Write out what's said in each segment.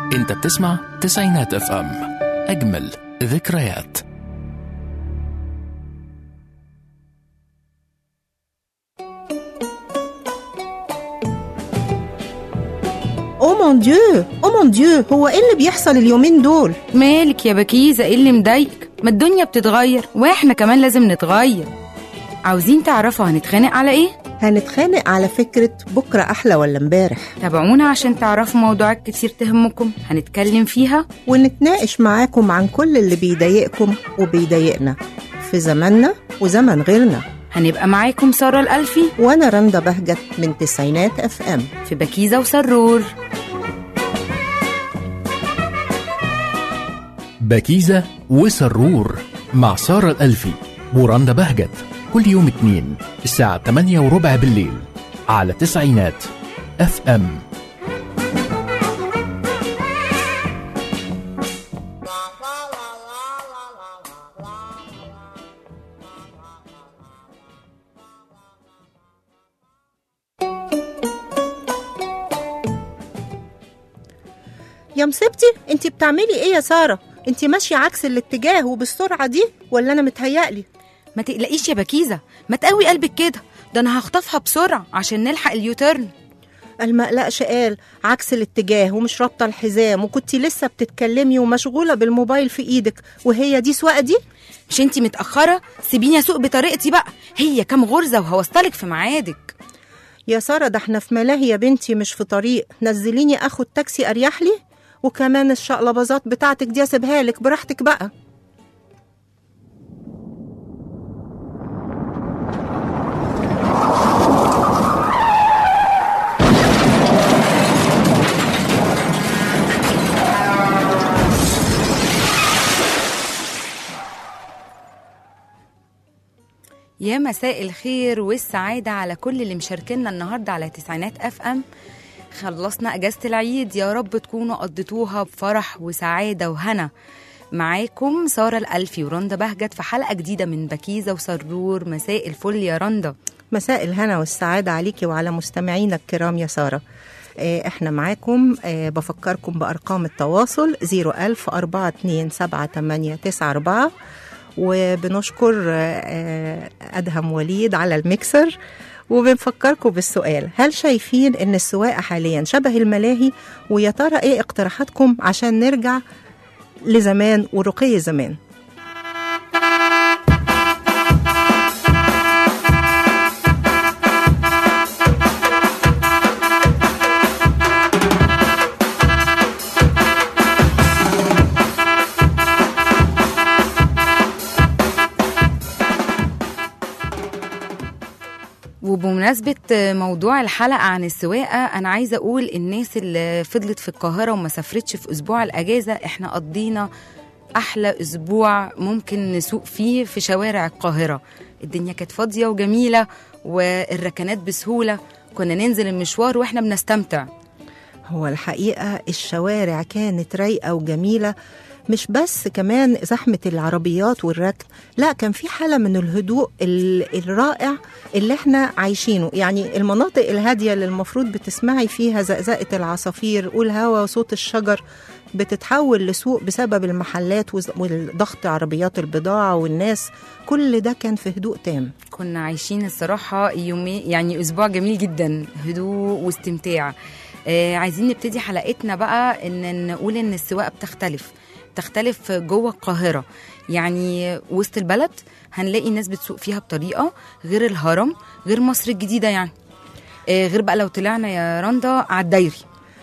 انت بتسمع تسعينات اف ام اجمل ذكريات او مون ديو او مون ديو هو ايه اللي بيحصل اليومين دول مالك يا بكيزة ايه اللي مضايقك ما الدنيا بتتغير واحنا كمان لازم نتغير عاوزين تعرفوا هنتخانق على ايه هنتخانق على فكرة بكرة أحلى ولا امبارح تابعونا عشان تعرفوا موضوعات كتير تهمكم هنتكلم فيها ونتناقش معاكم عن كل اللي بيضايقكم وبيضايقنا في زماننا وزمن غيرنا هنبقى معاكم سارة الألفي وأنا رندا بهجت من تسعينات اف ام في بكيزة وسرور بكيزة وسرور مع سارة الألفي ورندا بهجت كل يوم اثنين الساعة 8 وربع بالليل على تسعينات اف ام يا مصيبتي انت بتعملي ايه يا سارة انت ماشية عكس الاتجاه وبالسرعة دي ولا أنا متهيألي ما تقلقيش يا بكيزة ما تقوي قلبك كده ده انا هخطفها بسرعة عشان نلحق اليوتيرن المقلقش قال عكس الاتجاه ومش رابطة الحزام وكنتي لسه بتتكلمي ومشغولة بالموبايل في ايدك وهي دي سواقة دي مش انتي متأخرة سيبيني اسوق بطريقتي بقى هي كام غرزة وهوصلك في ميعادك يا سارة ده احنا في ملاهي يا بنتي مش في طريق نزليني اخد تاكسي اريح لي وكمان الشقلباظات بتاعتك دي اسيبها لك براحتك بقى يا مساء الخير والسعادة على كل اللي مشاركينا النهاردة على تسعينات اف ام خلصنا اجازة العيد يا رب تكونوا قضيتوها بفرح وسعادة وهنا معاكم سارة الألفي ورندا بهجت في حلقة جديدة من بكيزة وسرور مساء الفل يا رندا مساء الهنا والسعادة عليكي وعلى مستمعينا الكرام يا سارة آه، احنا معاكم آه، بفكركم بأرقام التواصل 01000 427 وبنشكر آه، أدهم وليد على الميكسر وبنفكركم بالسؤال هل شايفين ان السواقة حاليا شبه الملاهي ويا ترى ايه اقتراحاتكم عشان نرجع لزمان ورقي زمان وبمناسبة موضوع الحلقة عن السواقة أنا عايزة أقول الناس اللي فضلت في القاهرة وما سافرتش في أسبوع الأجازة إحنا قضينا أحلى أسبوع ممكن نسوق فيه في شوارع القاهرة الدنيا كانت فاضية وجميلة والركنات بسهولة كنا ننزل المشوار وإحنا بنستمتع هو الحقيقة الشوارع كانت رايقة وجميلة مش بس كمان زحمة العربيات والركن لا كان في حالة من الهدوء ال- الرائع اللي احنا عايشينه يعني المناطق الهادية اللي المفروض بتسمعي فيها زقزقة العصافير والهواء وصوت الشجر بتتحول لسوق بسبب المحلات وز- والضغط عربيات البضاعة والناس كل ده كان في هدوء تام كنا عايشين الصراحة يومين يعني أسبوع جميل جدا هدوء واستمتاع آه عايزين نبتدي حلقتنا بقى إن نقول إن السواقة بتختلف بتختلف جوه القاهرة يعني وسط البلد هنلاقي الناس بتسوق فيها بطريقة غير الهرم غير مصر الجديدة يعني آه غير بقى لو طلعنا يا رندا على الدايري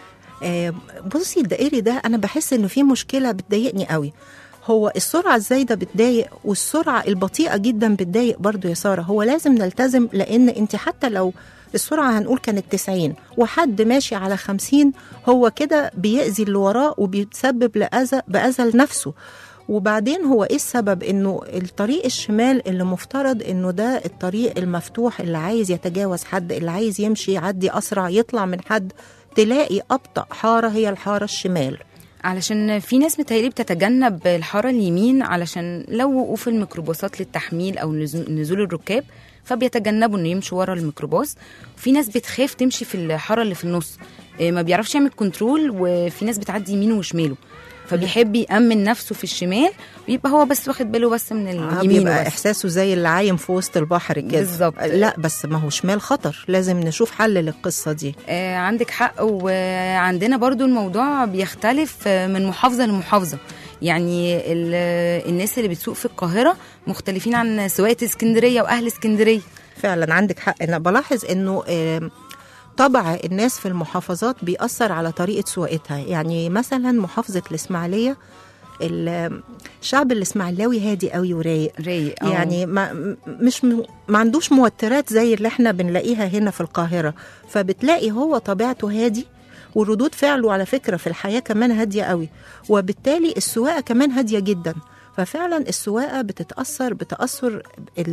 آه، بصي الدائري ده انا بحس انه في مشكله بتضايقني قوي هو السرعه الزايده بتضايق والسرعه البطيئه جدا بتضايق برضو يا ساره هو لازم نلتزم لان انت حتى لو السرعه هنقول كانت 90 وحد ماشي على 50 هو كده بيأذي اللي وراه وبيتسبب لأذى بأذى لنفسه وبعدين هو ايه السبب انه الطريق الشمال اللي مفترض انه ده الطريق المفتوح اللي عايز يتجاوز حد اللي عايز يمشي يعدي اسرع يطلع من حد تلاقي ابطا حاره هي الحاره الشمال علشان في ناس متهيألي بتتجنب الحارة اليمين علشان لو وقوف الميكروباصات للتحميل أو نزو- نزول الركاب فبيتجنبوا انه يمشوا ورا الميكروباص وفي ناس بتخاف تمشي في الحاره اللي في النص آه، ما بيعرفش يعمل كنترول وفي ناس بتعدي يمينه وشماله فبيحب يأمن نفسه في الشمال ويبقى هو بس واخد باله بس من آه، اليمين بيبقى بس. احساسه زي اللي عايم في وسط البحر كده بالظبط. لا بس ما هو شمال خطر لازم نشوف حل للقصه دي آه، عندك حق وعندنا برضو الموضوع بيختلف آه، من محافظة لمحافظة يعني ال- الناس اللي بتسوق في القاهرة مختلفين عن سواقة اسكندرية وأهل اسكندرية فعلا عندك حق انا بلاحظ انه آم، طبع الناس في المحافظات بيأثر على طريقة سواقتها يعني مثلا محافظة الإسماعيلية ال- الشعب الإسماعيلاوي هادي قوي ورايق رايق أو- يعني ما م- مش م- ما عندوش موترات زي اللي احنا بنلاقيها هنا في القاهرة فبتلاقي هو طبيعته هادي وردود فعله على فكرة في الحياة كمان هادية قوي وبالتالي السواقة كمان هادية جدا ففعلا السواقة بتتأثر بتأثر ال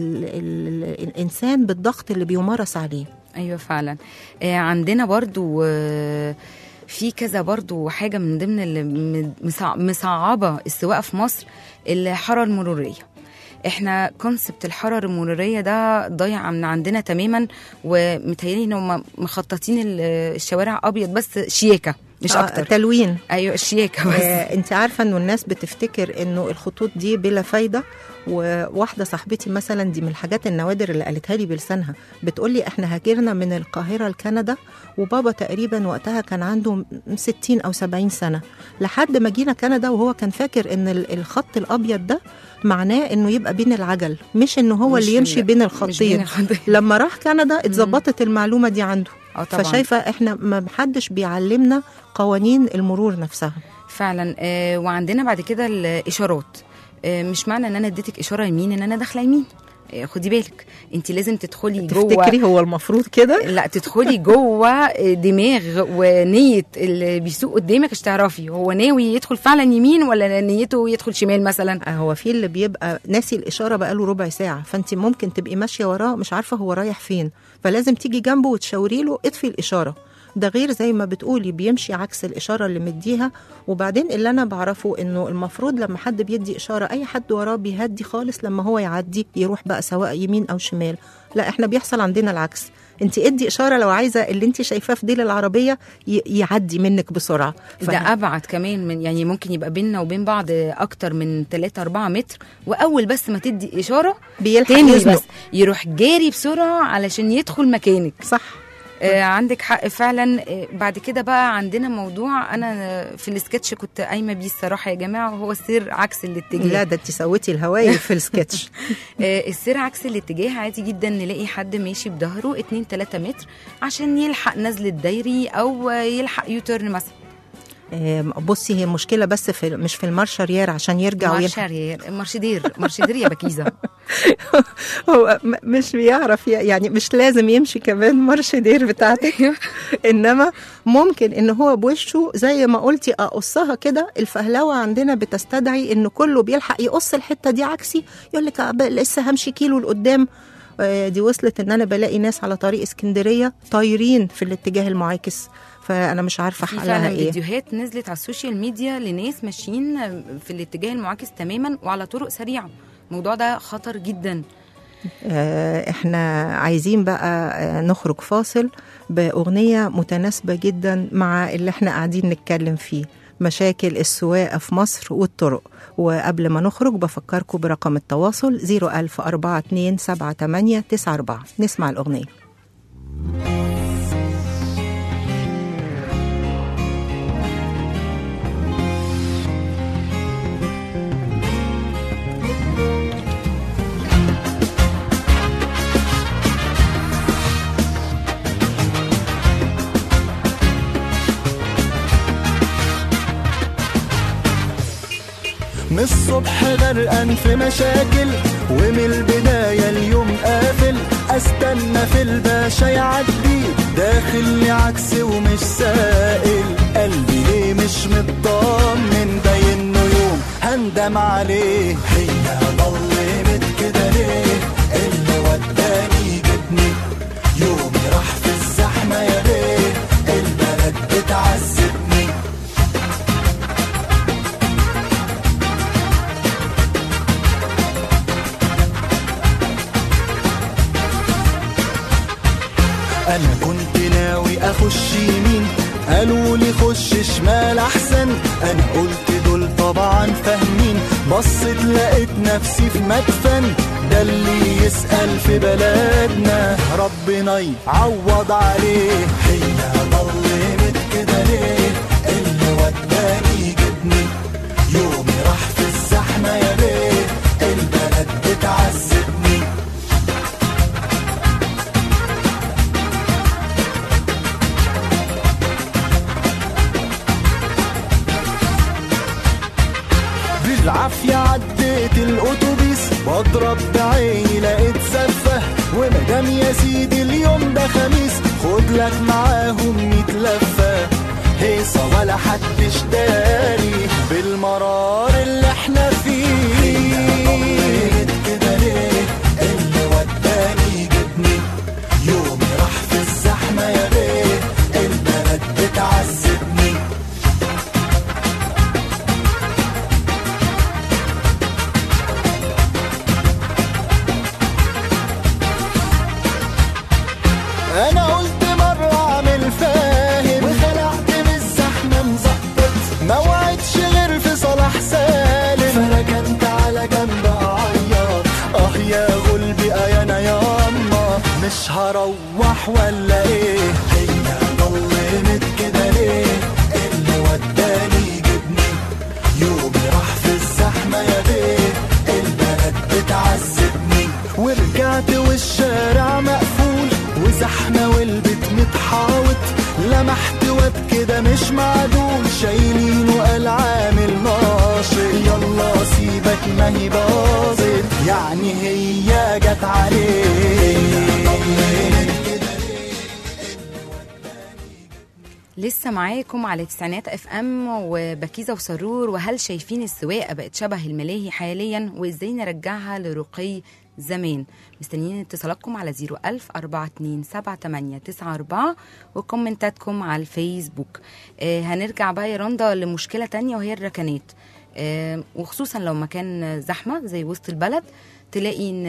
ال الإنسان بالضغط اللي بيمارس عليه ايوه فعلا آه، عندنا برضو آه، في كذا برضو حاجه من ضمن اللي م- مصع- مصعبه السواقه في مصر الحاره المروريه احنا كونسبت الحاره المروريه ده ضايع من عندنا تماما ومتهيألي ان هم مخططين ال- الشوارع ابيض بس شياكه مش آه، اكتر تلوين ايوه الشياكه بس آه، انت عارفه انه الناس بتفتكر انه الخطوط دي بلا فايده وواحده صاحبتي مثلا دي من الحاجات النوادر اللي قالتها لي بلسانها بتقول لي احنا هاجرنا من القاهره لكندا وبابا تقريبا وقتها كان عنده 60 او 70 سنه لحد ما جينا كندا وهو كان فاكر ان ال- الخط الابيض ده معناه انه يبقى بين العجل مش انه هو مش اللي يمشي ال- بين مش بين الخطين الخطين. لما راح كندا اتظبطت المعلومه دي عنده اه طبعا فشايفه احنا ما حدش بيعلمنا قوانين المرور نفسها فعلا آه، وعندنا بعد كده الاشارات آه، مش معنى ان انا اديتك اشاره يمين ان انا داخله يمين آه، خدي بالك انت لازم تدخلي جوه تفتكري هو المفروض كده لا تدخلي جوه دماغ ونية اللي بيسوق قدامك عشان تعرفي هو ناوي يدخل فعلا يمين ولا نيته يدخل شمال مثلا هو في اللي بيبقى ناسي الاشاره بقاله ربع ساعه فانت ممكن تبقي ماشيه وراه مش عارفه هو رايح فين فلازم تيجي جنبه وتشاوري له اطفي الاشاره ده غير زي ما بتقولي بيمشي عكس الاشاره اللي مديها وبعدين اللي انا بعرفه انه المفروض لما حد بيدي اشاره اي حد وراه بيهدي خالص لما هو يعدي يروح بقى سواء يمين او شمال لا احنا بيحصل عندنا العكس انت ادي اشاره لو عايزه اللي انت شايفاه في ديل العربيه ي- يعدي منك بسرعه ف- ده ابعد كمان من يعني ممكن يبقى بيننا وبين بعض اكتر من 3 4 متر واول بس ما تدي اشاره بيلحق تاني يزنق بس يروح جاري بسرعه علشان يدخل مكانك صح آه عندك حق فعلا آه بعد كده بقى عندنا موضوع انا في السكتش كنت قايمه بيه الصراحه يا جماعه وهو السير عكس الاتجاه لا ده انت سويتي الهوايل في السكتش آه، السير عكس الاتجاه عادي جدا نلاقي حد ماشي بظهره 2 3 متر عشان يلحق نزل الدايري او آه، يلحق يوترن مثلا آم، بصي هي مشكلة بس في مش في المارشارير عشان يرجع ويلحق مارشارير مارشدير مارشدير يا بكيزه هو م- مش بيعرف ي- يعني مش لازم يمشي كمان مارشدير بتاعتك انما ممكن ان هو بوشه زي ما قلتي اقصها كده الفهلوه عندنا بتستدعي ان كله بيلحق يقص الحته دي عكسي يقول لك أب- لسه همشي كيلو لقدام آه، دي وصلت ان انا بلاقي ناس على طريق اسكندريه طايرين في الاتجاه المعاكس فانا مش عارفه في حلها فعلا ايه فيديوهات نزلت على السوشيال ميديا لناس ماشيين في الاتجاه المعاكس تماما وعلى طرق سريعه الموضوع ده خطر جدا آه، احنا عايزين بقى آه، نخرج فاصل بأغنية متناسبة جدا مع اللي احنا قاعدين نتكلم فيه مشاكل السواقة في مصر والطرق وقبل ما نخرج بفكركم برقم التواصل 010427894 نسمع الأغنية من الصبح غرقان في مشاكل ومن البداية اليوم قافل استنى في الباشا يعدي داخل لي عكس ومش سائل قلبي ليه مش مطمن باين له يوم هندم عليه هي ضلمت كده ليه اللي وداني جبني يومي راح في الزحمة يا ليه البلد بتعذبني اخش يمين قالوا لي خش شمال احسن انا قلت دول طبعا فاهمين بصيت لقيت نفسي في مدفن ده اللي يسأل في بلدنا ربنا يعوض عليه هي ضلمت كده ليه اللي وداني جبني يومي راح في الزحمة يا بيه البلد بتعذبني بالعافية عديت الأتوبيس بضرب بعيني لقيت سفة ومدام يا سيدي اليوم ده خميس خد لك معاهم ميت لفة هيصة ولا حدش داري بالمرار اللي احنا فيه كده ليه اللي وداني جبني يومي راح في الزحمة يا بيه البلد بتعذبني انا قلت مرة اعمل فاهم وخلعت من الزحمة مظبط ما وعدش غير في صلاح سالم فركنت على جنب اعيط اه يا غلبي آه انا ياما مش هروح ولا ايه هي ضلمت كده ليه اللي وداني جبني يومي راح في الزحمة يا بيه البلد بتعذبني ورجعت والشارع مقفول وزحمة والبيت متحاوط لمحت واد كده مش معدول شايلينه قال عامل ناشط يلا سيبك ما هي باظت يعني هي جت عليه لسه معاكم على تسعينات اف ام وبكيزه وسرور وهل شايفين السواقه بقت شبه الملاهي حاليا وازاي نرجعها لرقي زمان مستنيين اتصالاتكم على 01000 427 وكومنتاتكم على الفيسبوك آه هنرجع بقى يا رندا لمشكله تانية وهي الركنات آه وخصوصا لو مكان زحمه زي وسط البلد تلاقي ان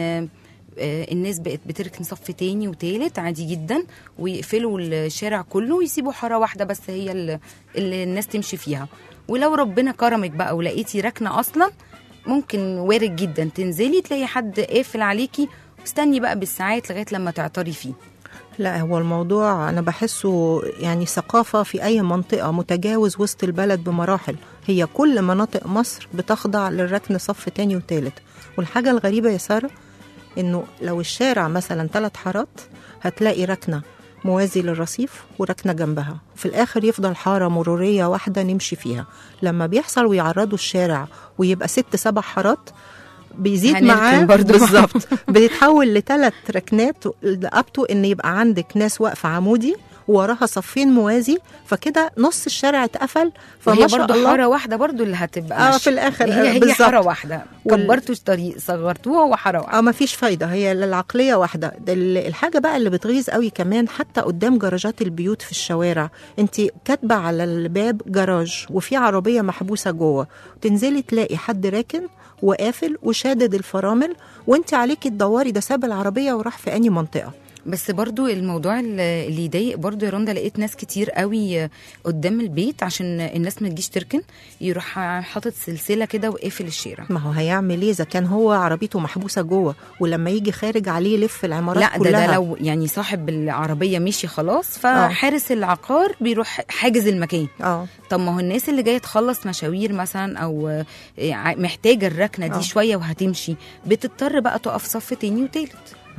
آه، الناس بقت بتركن صف تاني وتالت عادي جدا ويقفلوا الشارع كله ويسيبوا حاره واحده بس هي اللي, اللي الناس تمشي فيها ولو ربنا كرمك بقى ولقيتي ركنه اصلا ممكن وارد جدا تنزلي تلاقي حد قافل عليكي واستني بقى بالساعات لغايه لما تعطري فيه لا هو الموضوع أنا بحسه يعني ثقافة في أي منطقة متجاوز وسط البلد بمراحل هي كل مناطق مصر بتخضع للركن صف تاني وتالت والحاجة الغريبة يا سارة إنه لو الشارع مثلا ثلاث حارات هتلاقي ركنة موازي للرصيف وركنة جنبها في الآخر يفضل حارة مرورية واحدة نمشي فيها لما بيحصل ويعرضوا الشارع ويبقى ست سبع حارات بيزيد هنركن معاه برضو. بالظبط بتتحول لثلاث ركنات ابتو ان يبقى عندك ناس واقفه عمودي وراها صفين موازي فكده نص الشارع اتقفل وهي فما شاء برضو الله حاره واحده برضو اللي هتبقى آه، ماشية. في الآخر، هي آه، هي بالظبط. حاره واحده وال- كبرتوا الطريق صغرتوها وحاره واحده اه ما فيش فايده هي العقليه واحده ده ال- الحاجه بقى اللي بتغيظ قوي كمان حتى قدام جراجات البيوت في الشوارع انت كاتبه على الباب جراج وفي عربيه محبوسه جوه تنزلي تلاقي حد راكن وقافل وشادد الفرامل وانت عليكي تدوري ده ساب العربيه وراح في اني منطقه بس برضو الموضوع اللي اللي يضايق برضو يا رندا لقيت ناس كتير قوي قدام البيت عشان الناس ما تجيش تركن يروح حاطط سلسله كده وقافل الشارع ما هو هيعمل ايه اذا كان هو عربيته محبوسه جوه ولما يجي خارج عليه يلف العمارات لا ده كلها ده لو يعني صاحب العربيه مشي خلاص فحارس العقار بيروح حاجز المكان اه طب ما هو الناس اللي جايه تخلص مشاوير مثلا او آه، ع- محتاجه الركنه آه. دي شويه وهتمشي بتضطر بقى تقف صف تاني وتالت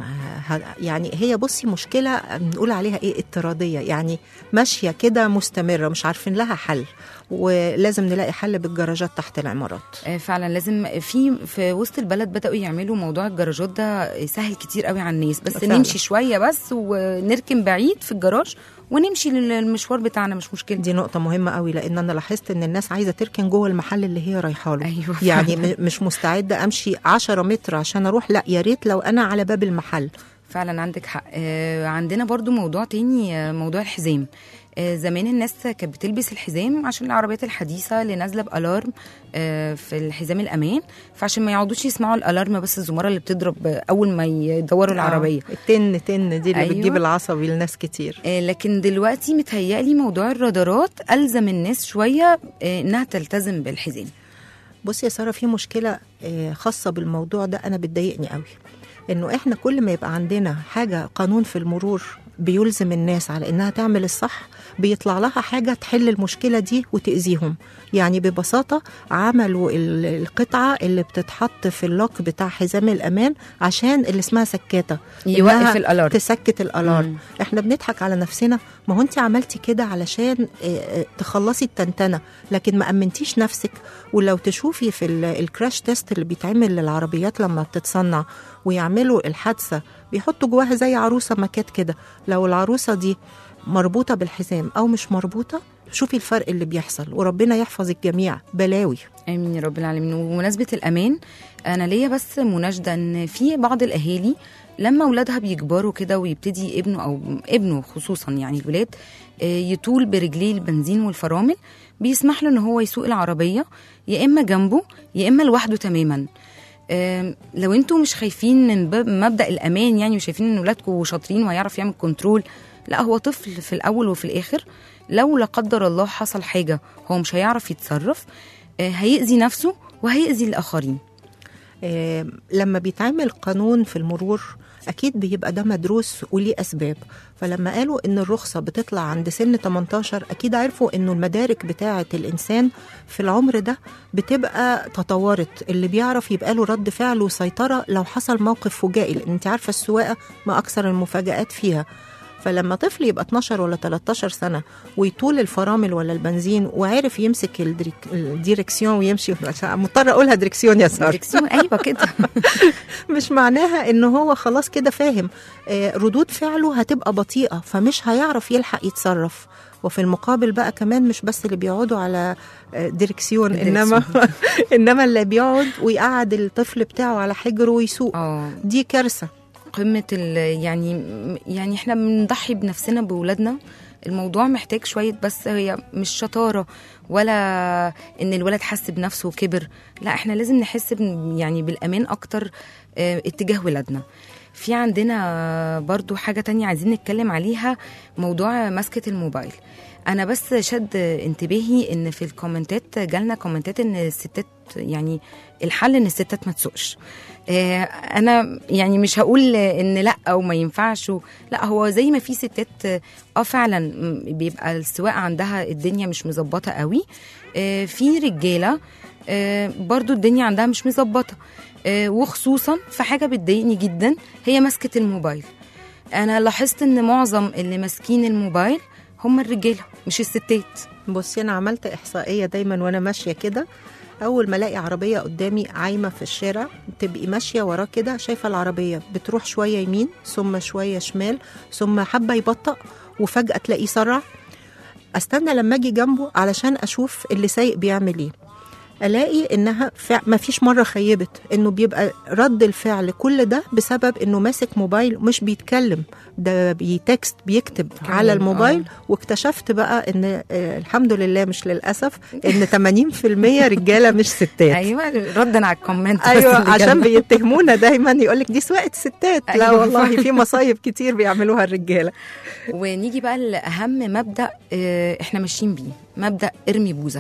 ه- يعني هي بصي مشكله بنقول عليها ايه اضطراديه يعني ماشيه كده مستمره مش عارفين لها حل ولازم نلاقي حل بالجراجات تحت العمارات آه، فعلا لازم في في وسط البلد بداوا يعملوا موضوع الجراجات ده سهل كتير قوي على الناس بس فعلا. نمشي شويه بس ونركن بعيد في الجراج ونمشي للمشوار بتاعنا مش مشكله دي نقطة مهمة قوي لأن أنا لاحظت إن الناس عايزة تركن جوه المحل اللي هي رايحة له أيوة يعني فعلا. م- مش مستعدة أمشي 10 متر عشان أروح لا يا ريت لو أنا على باب المحل فعلا عندك حق آه، عندنا برضو موضوع تاني آه، موضوع الحزام آه، زمان الناس كانت بتلبس الحزام عشان العربيات الحديثة اللي نازلة بألارم آه، في الحزام الأمان فعشان ما يقعدوش يسمعوا الألارم بس الزمارة اللي بتضرب آه، أول ما يدوروا العربية آه، التن تن دي اللي أيوة. بتجيب العصبي لناس كتير آه، لكن دلوقتي متهيألي موضوع الرادارات ألزم الناس شوية آه، إنها تلتزم بالحزام بصي يا ساره في مشكله آه، خاصه بالموضوع ده انا بتضايقني قوي انه احنا كل ما يبقى عندنا حاجه قانون في المرور بيلزم الناس على انها تعمل الصح بيطلع لها حاجه تحل المشكله دي وتاذيهم يعني ببساطه عملوا ال- القطعه اللي بتتحط في اللوك بتاع حزام الامان عشان اللي اسمها سكاته يوقف إنها الألارم. تسكت الالارم مم. احنا بنضحك على نفسنا ما هو انت عملتي كده علشان آه، آه، تخلصي التنتنه لكن ما امنتيش نفسك ولو تشوفي في ال- الكراش تيست اللي بيتعمل للعربيات لما بتتصنع ويعملوا الحادثه بيحطوا جواها زي عروسه مكات كده لو العروسه دي مربوطه بالحزام او مش مربوطه شوفي الفرق اللي بيحصل وربنا يحفظ الجميع بلاوي امين يا رب العالمين وبمناسبه الامان انا ليا بس مناشده ان في بعض الاهالي لما اولادها بيكبروا كده ويبتدي ابنه او ابنه خصوصا يعني الولاد آه، يطول برجليه البنزين والفرامل بيسمح له ان هو يسوق العربيه يا اما جنبه يا اما لوحده تماما آم، لو انتوا مش خايفين من باب- مبدا الامان يعني وشايفين ان ولادكم شاطرين وهيعرف يعمل كنترول لا هو طفل في الاول وفي الاخر لو لا قدر الله حصل حاجه هو مش هيعرف يتصرف آه، هيأذي نفسه وهيأذي الآخرين آه، لما بيتعمل قانون في المرور اكيد بيبقى ده مدروس وليه اسباب فلما قالوا ان الرخصه بتطلع عند سن 18 اكيد عرفوا انه المدارك بتاعه الانسان في العمر ده بتبقى تطورت اللي بيعرف يبقى له رد فعل وسيطره لو حصل موقف فجائي لان انت عارفه السواقه ما اكثر المفاجات فيها فلما طفل يبقى 12 ولا 13 سنه ويطول الفرامل ولا البنزين وعارف يمسك الدريك الديركسيون ويمشي عشان مضطره اقولها دريكسيون يا ساره دركسيون ايوه كده مش معناها ان هو خلاص كده فاهم آه، ردود فعله هتبقى بطيئه فمش هيعرف يلحق يتصرف وفي المقابل بقى كمان مش بس اللي بيقعدوا على آه، ديركسيون انما انما اللي بيقعد ويقعد الطفل بتاعه على حجره ويسوق اه دي كارثه قمه ال يعني يعني احنا بنضحي بنفسنا بولادنا الموضوع محتاج شويه بس هي مش شطاره ولا ان الولد حس بنفسه وكبر لا احنا لازم نحس بن- يعني بالامان اكتر آه، اتجاه ولادنا في عندنا برضو حاجة تانية عايزين نتكلم عليها موضوع مسكة الموبايل أنا بس شد انتباهي إن في الكومنتات جالنا كومنتات إن الستات يعني الحل إن الستات ما تسوقش آه، أنا يعني مش هقول إن لأ أو ما ينفعش و- لأ هو زي ما في ستات اه فعلا م- بيبقى السواقة عندها الدنيا مش مظبطة قوي آه، في رجالة آه، برضو الدنيا عندها مش مظبطة آه، وخصوصا في حاجة بتضايقني جدا هي مسكة الموبايل أنا لاحظت إن معظم اللي ماسكين الموبايل هم الرجالة مش الستات بصي انا عملت احصائيه دايما وانا ماشيه كده اول ما الاقي عربيه قدامي عايمه في الشارع تبقي ماشيه وراه كده شايفه العربيه بتروح شويه يمين ثم شويه شمال ثم حبه يبطأ وفجاه تلاقيه سرع استنى لما اجي جنبه علشان اشوف اللي سايق بيعمل ايه الاقي انها فع... ما فيش مره خيبت انه بيبقى رد الفعل كل ده بسبب انه ماسك موبايل مش بيتكلم ده بيتكست بيكتب كمان، على الموبايل آه. واكتشفت بقى ان آه، الحمد لله مش للاسف ان 80% رجاله مش ستات أيوة ردا على الكومنت بس ايوه اللي عشان جالنا. بيتهمونا دايما يقول لك دي سواقه ستات لا أيوة. والله في مصايب كتير بيعملوها الرجاله ونيجي بقى لأهم مبدأ آه، إحنا ماشيين بيه مبدأ ارمي بوزك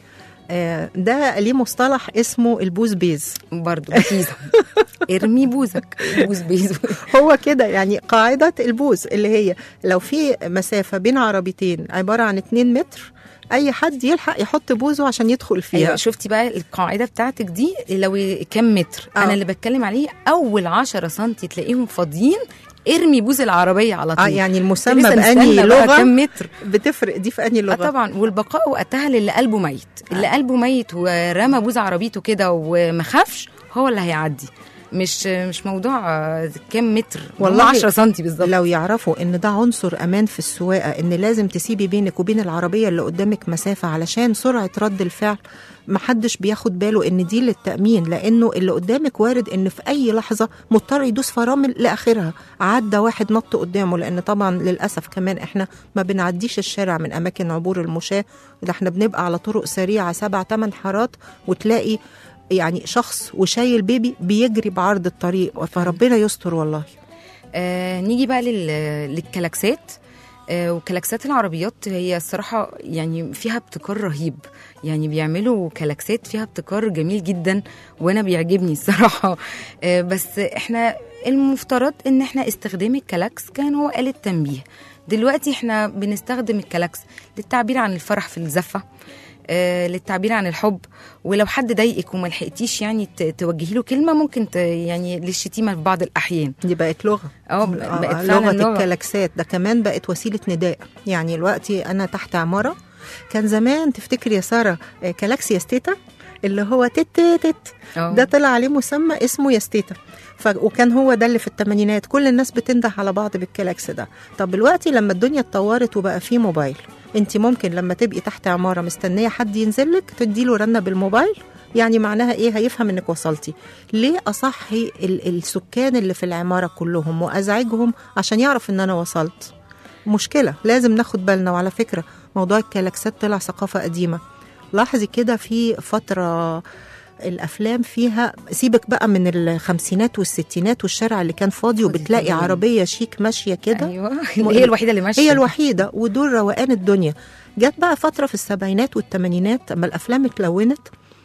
آه، ده ليه مصطلح اسمه البوز بيز برضو بكيزة ارمي بوزك بوز بيز هو كده يعني قاعدة البوز اللي هي لو في مسافة بين عربيتين عبارة عن 2 متر أي حد يلحق يحط بوزه عشان يدخل فيها ايوه شفتي بقى القاعده بتاعتك دي لو كام متر آه. انا اللي بتكلم عليه اول 10 سم تلاقيهم فاضيين ارمي بوز العربيه على طول اه يعني المسمى لسه بأني نستنى بقى لغة كام متر بتفرق دي في أني اه لغة طبعا والبقاء وقتها للي قلبه ميت اللي قلبه ميت ورمى بوز عربيته كده وما خافش هو اللي هيعدي مش مش موضوع آه، كام متر والله والله 10 سم بالظبط لو يعرفوا ان ده عنصر امان في السواقه ان لازم تسيبي بينك وبين العربيه اللي قدامك مسافه علشان سرعه رد الفعل محدش بياخد باله ان دي للتامين لانه اللي قدامك وارد ان في اي لحظه مضطر يدوس فرامل لاخرها عدى واحد نط قدامه لان طبعا للاسف كمان احنا ما بنعديش الشارع من اماكن عبور المشاه ده احنا بنبقى على طرق سريعه سبع ثمان حارات وتلاقي يعني شخص وشايل بيبي بيجري بعرض الطريق فربنا يستر والله آه نيجي بقى لل... للكلاكسات آه وكلاكسات العربيات هي الصراحة يعني فيها ابتكار رهيب يعني بيعملوا كلاكسات فيها ابتكار جميل جدا وانا بيعجبني الصراحة آه بس احنا المفترض ان احنا استخدام الكلاكس كان هو آلة تنبيه دلوقتي احنا بنستخدم الكلاكس للتعبير عن الفرح في الزفة آه، للتعبير عن الحب ولو حد ضايقك وما لحقتيش يعني ت- توجهي له كلمه ممكن ت يعني للشتيمه في بعض الاحيان دي بقت لغه اه ب- آه، بقت لغه فعلا لغه الكلاكسات ده كمان بقت وسيله نداء يعني دلوقتي انا تحت عماره كان زمان تفتكر يا ساره آه، كلاكس يا ستيتا اللي هو تت تت تت آه. ده طلع عليه مسمى اسمه يا ستيتا ف... وكان هو ده اللي في الثمانينات كل الناس بتنده على بعض بالكلاكس ده طب دلوقتي لما الدنيا اتطورت وبقى فيه موبايل انت ممكن لما تبقي تحت عماره مستنيه حد ينزل لك تدي له رنه بالموبايل يعني معناها ايه هيفهم انك وصلتي ليه اصحي ال- السكان اللي في العماره كلهم وازعجهم عشان يعرف ان انا وصلت مشكله لازم ناخد بالنا وعلى فكره موضوع الكلاكسات طلع ثقافه قديمه لاحظي كده في فتره الافلام فيها سيبك بقى من الخمسينات والستينات والشارع اللي كان فاضي فاضي وبتلاقي تماماً. عربيه شيك ماشيه كده ايوه هي الوحيده اللي ماشيه هي الوحيده ودول روقان الدنيا جت بقى فتره في السبعينات والثمانينات اما الافلام اتلونت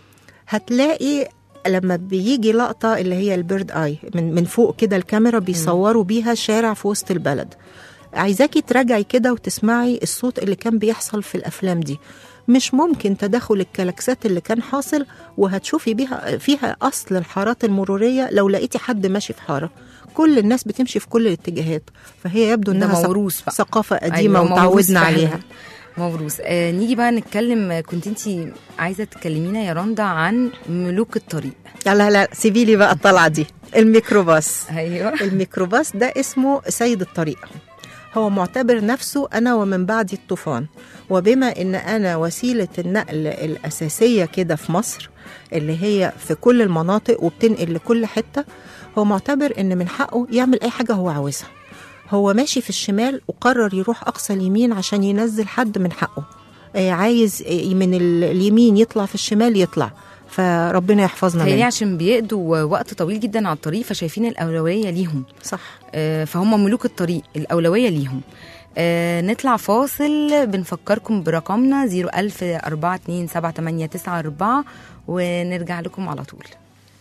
هتلاقي لما بيجي لقطه اللي هي البيرد اي من من فوق كده الكاميرا بيصوروا بيها شارع في وسط البلد عايزاكي تراجعي كده وتسمعي الصوت اللي كان بيحصل في الافلام دي مش ممكن تدخل الكلاكسات اللي كان حاصل وهتشوفي بيها فيها اصل الحارات المروريه لو لقيتي حد ماشي في حاره كل الناس بتمشي في كل الاتجاهات فهي يبدو ده انها ثق- موروث بقى. ثقافه قديمه أيوة، موروث وتعودنا فعلاً. عليها موروث آه نيجي بقى نتكلم آه، كنت انت عايزه تكلمينا يا رندا عن ملوك الطريق لا لا لا سيبي لي بقى الطلعه دي الميكروباص ايوه الميكروباص ده اسمه سيد الطريق هو معتبر نفسه أنا ومن بعدي الطوفان وبما إن أنا وسيلة النقل الأساسية كده في مصر اللي هي في كل المناطق وبتنقل لكل حتة هو معتبر إن من حقه يعمل أي حاجة هو عاوزها هو ماشي في الشمال وقرر يروح أقصى اليمين عشان ينزل حد من حقه آه، عايز آه، من ال- اليمين يطلع في الشمال يطلع فربنا يحفظنا تهيألي منه عشان بيقضوا وقت طويل جدا على الطريق فشايفين الاولويه ليهم صح آه، فهم ملوك الطريق الأولوية ليهم آه نطلع فاصل بنفكركم برقمنا 01000 427 ونرجع لكم على طول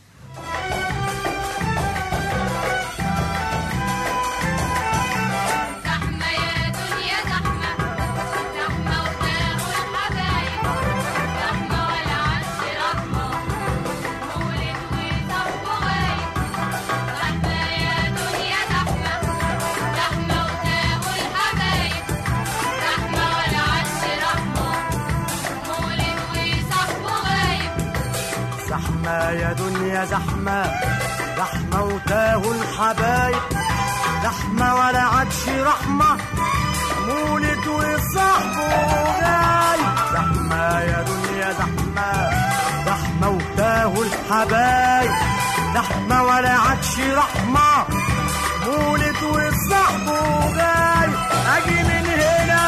زحمة يا دنيا زحمة زحمة وتاهوا الحبايب زحمة ولا عدش رحمة مولد وصف غايب زحمة يا دنيا زحمة زحمة وتاهوا الحبايب زحمة ولا عدش رحمة مولد وصف غايب زحمة يا دنيا زحمة زحمة وتاهوا الحبايب زحمة ولا عادش رحمة مولد وصاحبه جاي زحمة يا دنيا زحمة زحمة وتاهوا الحبايب زحمة ولا عادش رحمة مولد وصاحبه جاي أجي من هنا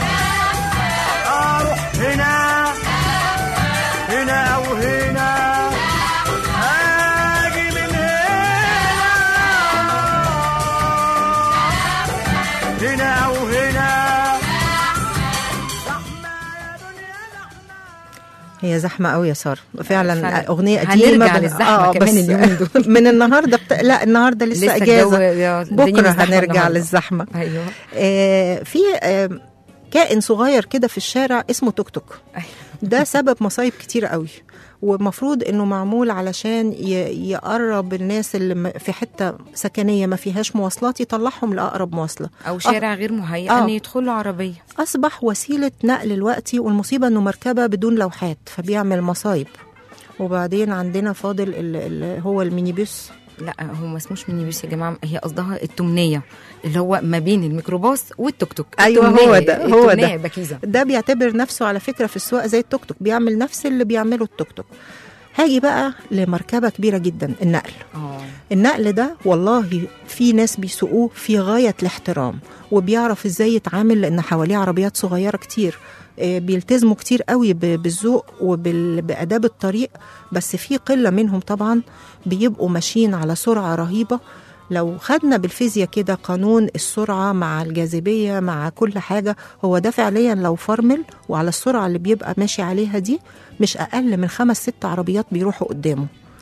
أروح هنا هنا أو هنا أجي من هنا هنا أو هنا هي زحمة قوي يا سارة فعلا, فعلا. أغنية هنرجع قديمة للزحمة كمان بس اليومين دول. من النهاردة بت... لا النهاردة لسه, لسه إجازة الجو- يا- الدنيا بكرة مزدحمة هنرجع النهاردة. للزحمة ايوه آه في آه كائن صغير كده في الشارع اسمه توك توك أيوة. ده سبب مصايب كتير قوي ومفروض انه معمول علشان ي- يقرب الناس اللي م- في حته سكنيه ما فيهاش مواصلات يطلعهم لاقرب مواصله او شارع غير مهيأ آه. ان يدخلوا عربيه اصبح وسيله نقل الوقتي والمصيبه انه مركبه بدون لوحات فبيعمل مصايب وبعدين عندنا فاضل ال- ال- هو المينيبيس لا هو ما اسموش ميني بيس يا جماعه هي قصدها التمنيه اللي هو ما بين الميكروباص والتوك توك أيوة، التمنية- هو ده، هو ده. التمنية بكيزه ده بيعتبر نفسه على فكرة في السواقة زي التوك توك بيعمل نفس اللي بيعمله التوك توك هاجي بقى لمركبة كبيرة جدا النقل اه النقل ده والله في ناس بيسوقوه في غاية الاحترام وبيعرف ازاي يتعامل لان حواليه عربيات صغيرة كتير آه، بيلتزموا كتير قوي ب- بالذوق وبآداب الطريق بس في قلة منهم طبعا بيبقوا ماشيين على سرعة رهيبة لو خدنا بالفيزياء كده قانون السرعة مع الجاذبية مع كل حاجة هو ده فعليا لو فرمل وعلى السرعة اللي بيبقى ماشي عليها دي مش أقل من خمس ست عربيات بيروحوا قدامه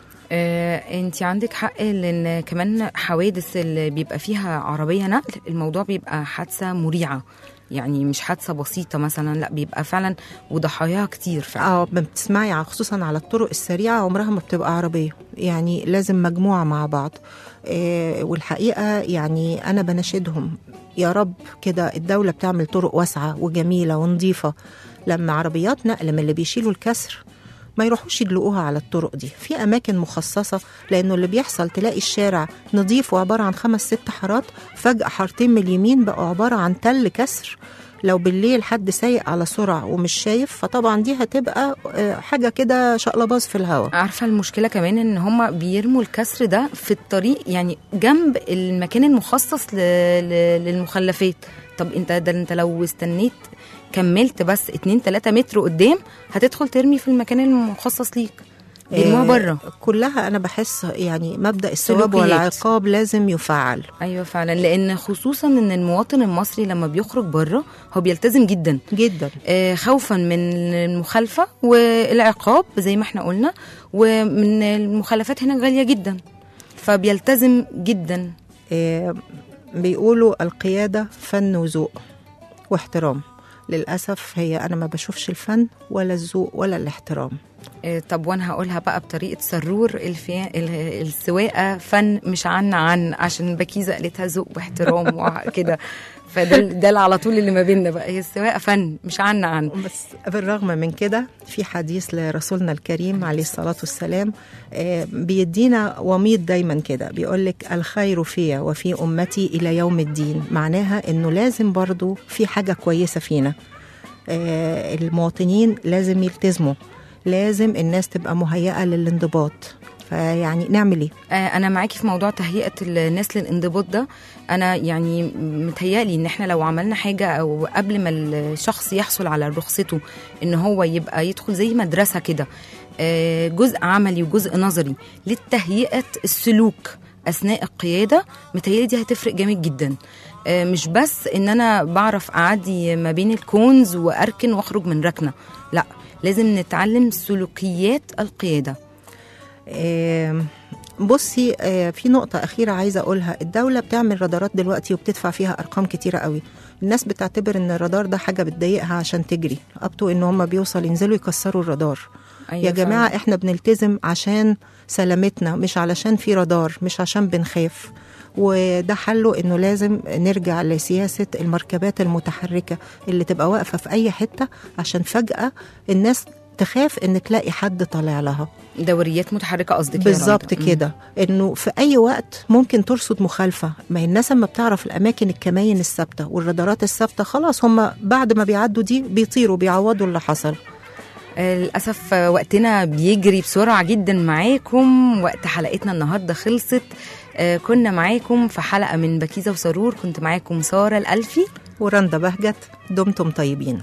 آه، انت عندك حق لان كمان حوادث اللي بيبقى فيها عربيه نقل الموضوع بيبقى حادثه مريعه يعني مش حادثه بسيطه مثلا لا بيبقى فعلا وضحاياها كتير فعلا اه بتسمعي ع- خصوصا على الطرق السريعه عمرها ما بتبقى عربيه يعني لازم مجموعه مع بعض آه والحقيقه يعني انا بناشدهم يا رب كده الدوله بتعمل طرق واسعه وجميله ونظيفه لما عربيات نقل من اللي بيشيلوا الكسر ما يروحوش يدلقوها على الطرق دي في اماكن مخصصه لانه اللي بيحصل تلاقي الشارع نظيف وعباره عن خمس ست حارات فجاه حارتين من اليمين بقوا عباره عن تل كسر لو بالليل حد سايق على سرعه ومش شايف فطبعا دي هتبقى آه، حاجه كده شقلباز في الهواء عارفه المشكله كمان ان هم بيرموا الكسر ده في الطريق يعني جنب المكان المخصص ل... ل... للمخلفات طب انت ده انت لو استنيت كملت بس 2 3 متر قدام هتدخل ترمي في المكان المخصص ليك بيرموها آه، بره كلها انا بحس يعني مبدا الثواب سلوكيات. والعقاب لازم يفعل ايوه فعلا لان خصوصا ان المواطن المصري لما بيخرج بره هو بيلتزم جدا جدا آه، خوفا من المخالفه والعقاب زي ما احنا قلنا ومن المخالفات هنا غاليه جدا فبيلتزم جدا آه، بيقولوا القيادة فن وذوق واحترام للأسف هي أنا ما بشوفش الفن ولا الذوق ولا الاحترام آه، طب وانا هقولها بقى بطريقه سرور الفي... ال- السواقه فن مش عن عن عشان بكيزه قالتها ذوق واحترام وكده فده ده اللي على طول اللي ما بيننا بقى هي السواقه فن مش عن عن بس بالرغم من كده في حديث لرسولنا الكريم عليه الصلاة والسلام آه، بيدينا وميض دايما كده بيقول لك الخير في وفي أمتي إلى يوم الدين معناها إنه لازم برضو في حاجة كويسة فينا آه، المواطنين لازم يلتزموا لازم الناس تبقى مهيئة للانضباط فيعني نعمل ايه آه، انا معاكي في موضوع تهيئه الناس للانضباط ده انا يعني متهيألي ان احنا لو عملنا حاجه او قبل ما الشخص يحصل على رخصته ان هو يبقى يدخل زي مدرسه كده آه، جزء عملي وجزء نظري للتهيئه السلوك اثناء القياده متهيألي دي هتفرق جامد جدا آه، مش بس ان انا بعرف اعدي ما بين الكونز واركن واخرج من ركنه لا لازم نتعلم سلوكيات القياده آم، بصي آه، في نقطة أخيرة عايزة أقولها الدولة بتعمل رادارات دلوقتي وبتدفع فيها أرقام كتيرة قوي الناس بتعتبر إن الرادار ده حاجة بتضايقها عشان تجري أبتو إن هم بيوصل ينزلوا يكسروا الرادار أيوة يا جماعة فعلاً. إحنا بنلتزم عشان سلامتنا مش علشان في رادار مش عشان بنخاف وده حله انه لازم نرجع لسياسه المركبات المتحركه اللي تبقى واقفه في اي حته عشان فجاه الناس تخاف ان تلاقي حد طالع لها دوريات متحركه قصدك يا بالظبط رندا. مم. كده انه في اي وقت ممكن ترصد مخالفه ما هي الناس اما بتعرف الاماكن الكماين الثابته والرادارات الثابته خلاص هم بعد ما بيعدوا دي بيطيروا بيعوضوا اللي حصل آه، للأسف آه، وقتنا بيجري بسرعة جدا معاكم وقت حلقتنا النهاردة خلصت آه، كنا معاكم في حلقة من بكيزة وسرور كنت معاكم سارة الألفي ورندا بهجت دمتم طيبين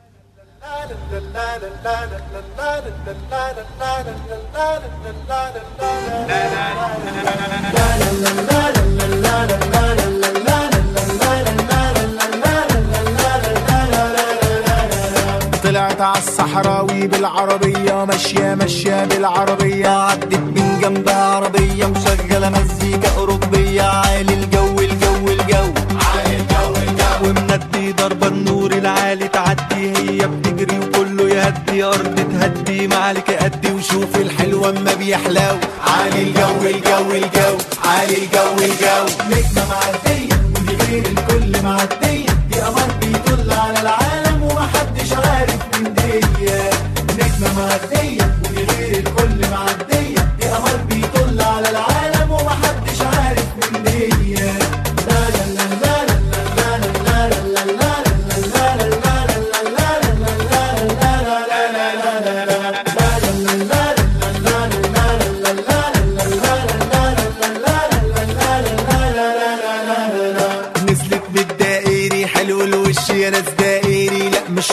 طلعت عالصحراوي بالعربية ماشية ماشية بالعربية عدت من جنبها عربية مشغلة مزيكا أوروبية عالي الجو الجو الجو عالي الجو الجو ومندي ضربة النور العالي تعدي هي بتجري وكله يهدي أرض تهدي معلك أدي وشوف الحلوة أما بيحلو عالي الجو الجو الجو عالي الجو الجو نجمة معدية ودي غير الكل معدية دي قمر بيطل على العالم ومحدش عارف من دي نجمة معدية ودي غير الكل معدية دي قمر بيطل على العالم ومحدش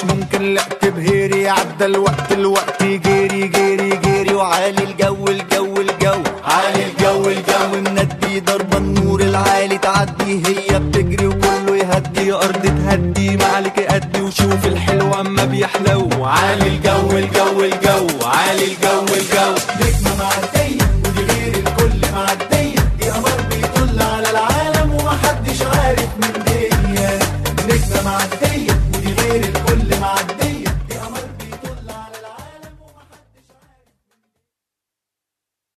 ممكن لعبت بهيري عدى الوقت الوقت جيري جيري جيري وعالي الجو الجو الجو عالي الجو الجو مندي ضربة النور العالي تعدي هي بتجري وكله يهدي أرض تهدي معلك أدي وشوف الحلو أما بيحلو عالي الجو الجو الجو عالي الجو الجو نجمة معدية